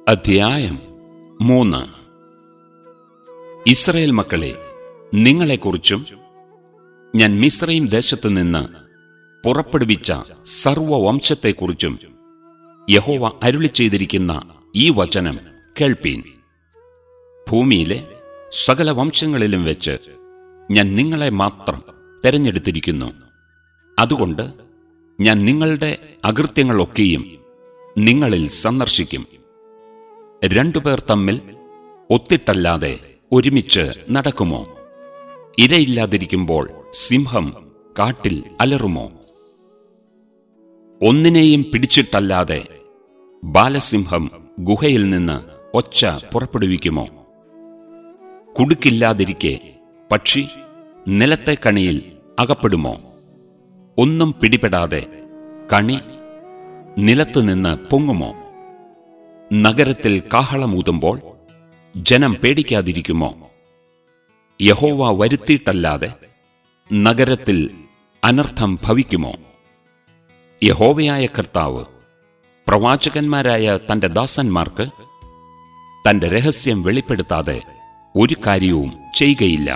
അധ്യായം മൂന്ന് ഇസ്രയേൽ മക്കളെ നിങ്ങളെക്കുറിച്ചും ഞാൻ മിസ്രൈം ദേശത്തു നിന്ന് പുറപ്പെടുവിച്ച സർവവംശത്തെക്കുറിച്ചും യഹോവ അരുളി ചെയ്തിരിക്കുന്ന ഈ വചനം കേൾപ്പീൻ ഭൂമിയിലെ സകല വംശങ്ങളിലും വെച്ച് ഞാൻ നിങ്ങളെ മാത്രം തെരഞ്ഞെടുത്തിരിക്കുന്നു അതുകൊണ്ട് ഞാൻ നിങ്ങളുടെ അകൃത്യങ്ങളൊക്കെയും നിങ്ങളിൽ സന്ദർശിക്കും രണ്ടുപേർ തമ്മിൽ ഒത്തിട്ടല്ലാതെ ഒരുമിച്ച് നടക്കുമോ ഇരയില്ലാതിരിക്കുമ്പോൾ സിംഹം കാട്ടിൽ അലറുമോ ഒന്നിനെയും പിടിച്ചിട്ടല്ലാതെ ബാലസിംഹം ഗുഹയിൽ നിന്ന് ഒച്ച പുറപ്പെടുവിക്കുമോ കുടുക്കില്ലാതിരിക്കെ പക്ഷി നിലത്തെ കണിയിൽ അകപ്പെടുമോ ഒന്നും പിടിപെടാതെ കണി നിലത്തുനിന്ന് പൊങ്ങുമോ നഗരത്തിൽ കാഹളമൂതുമ്പോൾ ജനം പേടിക്കാതിരിക്കുമോ യഹോവ വരുത്തിയിട്ടല്ലാതെ നഗരത്തിൽ അനർത്ഥം ഭവിക്കുമോ യഹോവയായ കർത്താവ് പ്രവാചകന്മാരായ തന്റെ ദാസന്മാർക്ക് തന്റെ രഹസ്യം വെളിപ്പെടുത്താതെ ഒരു കാര്യവും ചെയ്യുകയില്ല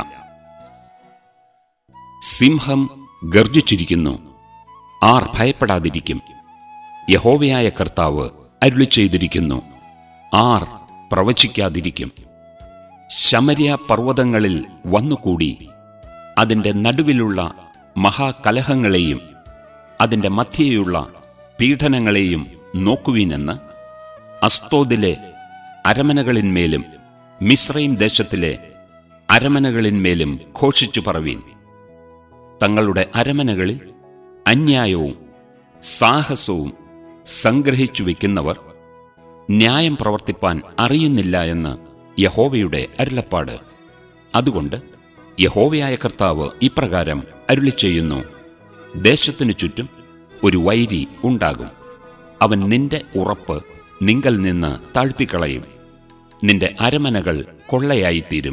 സിംഹം ഗർജിച്ചിരിക്കുന്നു ആർ ഭയപ്പെടാതിരിക്കും യഹോവയായ കർത്താവ് അരുളി ചെയ്തിരിക്കുന്നു ആർ പ്രവചിക്കാതിരിക്കും ശമര്യ പർവ്വതങ്ങളിൽ വന്നുകൂടി അതിന്റെ നടുവിലുള്ള മഹാകലഹങ്ങളെയും അതിന്റെ മധ്യേയുള്ള പീഡനങ്ങളെയും നോക്കുവീനെന്ന് അസ്തോദിലെ അരമനകളിന്മേലും മിശ്രൈം ദേശത്തിലെ അരമനകളിന്മേലും ഘോഷിച്ചു പറവീൻ തങ്ങളുടെ അരമനകളിൽ അന്യായവും സാഹസവും സംഗ്രഹിച്ചു വയ്ക്കുന്നവർ ന്യായം പ്രവർത്തിപ്പാൻ അറിയുന്നില്ല എന്ന് യഹോവയുടെ അരുളപ്പാട് അതുകൊണ്ട് യഹോവയായ കർത്താവ് ഇപ്രകാരം അരുളി ചെയ്യുന്നു ദേശത്തിനു ചുറ്റും ഒരു വൈരി ഉണ്ടാകും അവൻ നിന്റെ ഉറപ്പ് നിങ്കൽ നിന്ന് താഴ്ത്തിക്കളയും നിന്റെ അരമനകൾ കൊള്ളയായിത്തീരും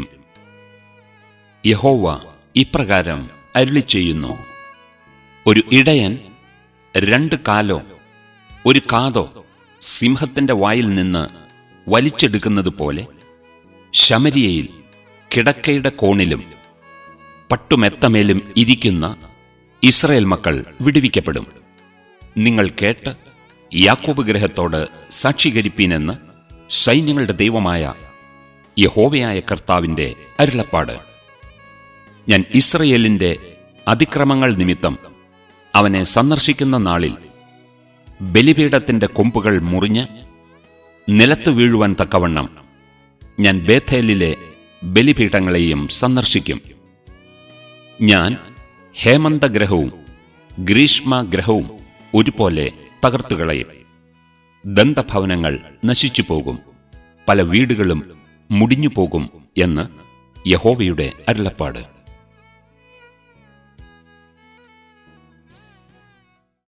യഹോവ ഇപ്രകാരം അരുളി ചെയ്യുന്നു ഒരു ഇടയൻ രണ്ട് കാലോ ഒരു കാതോ സിംഹത്തിന്റെ വായിൽ നിന്ന് വലിച്ചെടുക്കുന്നത് പോലെ ശമരിയയിൽ കിടക്കയുടെ കോണിലും പട്ടുമെത്തമേലും ഇരിക്കുന്ന ഇസ്രയേൽ മക്കൾ വിടുവിക്കപ്പെടും നിങ്ങൾ കേട്ട് യാക്കോബ് ഗ്രഹത്തോട് സാക്ഷീകരിപ്പീനെന്ന് സൈന്യങ്ങളുടെ ദൈവമായ യഹോവയായ കർത്താവിന്റെ അരുളപ്പാട് ഞാൻ ഇസ്രയേലിന്റെ അതിക്രമങ്ങൾ നിമിത്തം അവനെ സന്ദർശിക്കുന്ന നാളിൽ ബലിപീഠത്തിന്റെ കൊമ്പുകൾ മുറിഞ്ഞ് നിലത്തു വീഴുവാൻ തക്കവണ്ണം ഞാൻ ബേഥേലിലെ ബലിപീഠങ്ങളെയും സന്ദർശിക്കും ഞാൻ ഹേമന്തഗ്രഹവും ഗ്രീഷ്മഗ്രഹവും ഒരുപോലെ തകർത്തുകളയും ദന്തഭവനങ്ങൾ നശിച്ചു പോകും പല വീടുകളും മുടിഞ്ഞു പോകും എന്ന് യഹോവയുടെ അരുളപ്പാട്